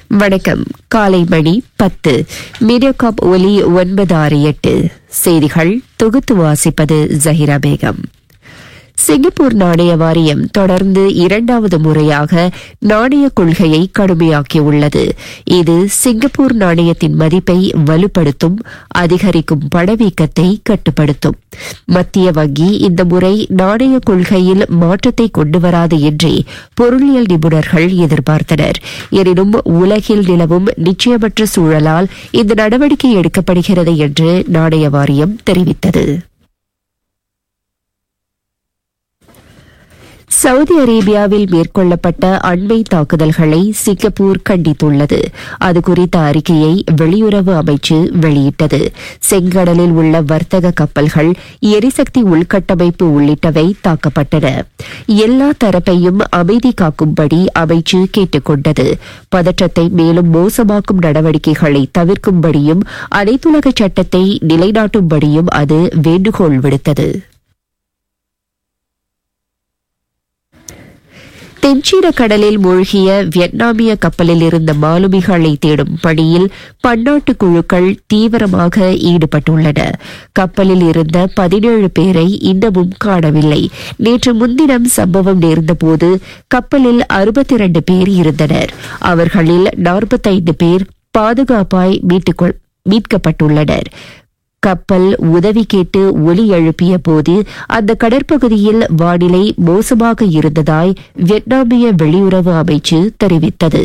வணக்கம் காலை மணி பத்து மீடியாகாப் ஒலி ஒன்பது ஆறு எட்டு செய்திகள் தொகுத்து வாசிப்பது ஜஹிரா பேகம் சிங்கப்பூர் நாணய வாரியம் தொடர்ந்து இரண்டாவது முறையாக நாணய கொள்கையை கடுமையாக்கியுள்ளது இது சிங்கப்பூர் நாணயத்தின் மதிப்பை வலுப்படுத்தும் அதிகரிக்கும் பணவீக்கத்தை கட்டுப்படுத்தும் மத்திய வங்கி இந்த முறை நாணய கொள்கையில் மாற்றத்தை கொண்டுவராது என்றே பொருளியல் நிபுணர்கள் எதிர்பார்த்தனர் எனினும் உலகில் நிலவும் நிச்சயமற்ற சூழலால் இந்த நடவடிக்கை எடுக்கப்படுகிறது என்று நாணய வாரியம் தெரிவித்தது சவுதி அரேபியாவில் மேற்கொள்ளப்பட்ட அண்மை தாக்குதல்களை சிங்கப்பூர் கண்டித்துள்ளது அது குறித்த அறிக்கையை வெளியுறவு அமைச்சு வெளியிட்டது செங்கடலில் உள்ள வர்த்தக கப்பல்கள் எரிசக்தி உள்கட்டமைப்பு உள்ளிட்டவை தாக்கப்பட்டன எல்லா தரப்பையும் அமைதி காக்கும்படி அமைச்சு கேட்டுக் கொண்டது பதற்றத்தை மேலும் மோசமாக்கும் நடவடிக்கைகளை தவிர்க்கும்படியும் அனைத்துலக சட்டத்தை நிலைநாட்டும்படியும் அது வேண்டுகோள் விடுத்தது தென்சீன கடலில் மூழ்கிய வியட்நாமிய கப்பலில் இருந்த மாலுமிகளை தேடும் பணியில் பன்னாட்டு குழுக்கள் தீவிரமாக ஈடுபட்டுள்ளன கப்பலில் இருந்த பதினேழு பேரை இன்னமும் காணவில்லை நேற்று முன்தினம் சம்பவம் நேர்ந்தபோது கப்பலில் அறுபத்தி இரண்டு பேர் இருந்தனர் அவர்களில் நாற்பத்தைந்து பேர் பாதுகாப்பாய் மீட்கப்பட்டுள்ளனர் கப்பல் உதவி கேட்டு ஒலி எழுப்பிய போது அந்த கடற்பகுதியில் வானிலை மோசமாக இருந்ததாய் வியட்நாமிய வெளியுறவு அமைச்சு தெரிவித்தது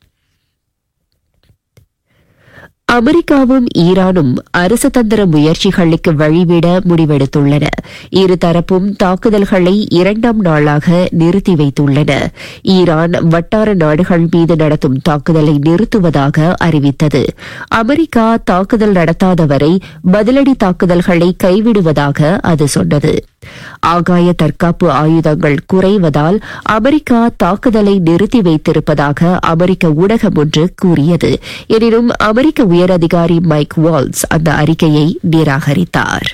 அமெரிக்காவும் ஈரானும் அரசுதந்திர முயற்சிகளுக்கு வழிவிட முடிவெடுத்துள்ளன இருதரப்பும் தாக்குதல்களை இரண்டாம் நாளாக நிறுத்தி வைத்துள்ளன ஈரான் வட்டார நாடுகள் மீது நடத்தும் தாக்குதலை நிறுத்துவதாக அறிவித்தது அமெரிக்கா தாக்குதல் நடத்தாதவரை பதிலடி தாக்குதல்களை கைவிடுவதாக அது சொன்னது ஆகாய தற்காப்பு ஆயுதங்கள் குறைவதால் அமெரிக்கா தாக்குதலை நிறுத்தி வைத்திருப்பதாக அமெரிக்க ஊடகம் ஒன்று கூறியது எனினும் அமெரிக்க உயர் அதிகாரி மைக் வால்ஸ் அந்த அறிக்கையை நிராகரித்தார்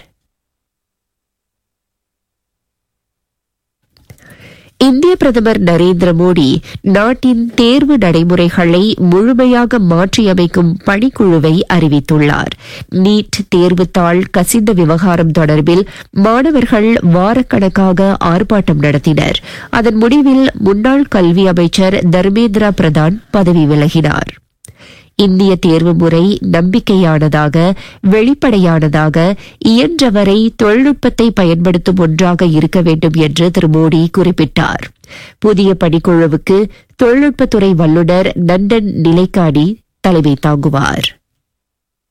இந்திய பிரதமர் நரேந்திர மோடி நாட்டின் தேர்வு நடைமுறைகளை முழுமையாக மாற்றியமைக்கும் பணிக்குழுவை அறிவித்துள்ளார் நீட் தேர்வுத்தாள் கசிந்த விவகாரம் தொடர்பில் மாணவர்கள் வாரக்கணக்காக ஆர்ப்பாட்டம் நடத்தினர் அதன் முடிவில் முன்னாள் கல்வி அமைச்சர் தர்மேந்திர பிரதான் பதவி விலகினார் இந்திய தேர்வு முறை நம்பிக்கையானதாக வெளிப்படையானதாக இயன்றவரை தொழில்நுட்பத்தை பயன்படுத்தும் ஒன்றாக இருக்க வேண்டும் என்று திரு மோடி குறிப்பிட்டார் புதிய பணிக்குழுவுக்கு தொழில்நுட்பத்துறை வல்லுநர் நண்டன் நிலைக்காடி தலைமை தாங்குவார்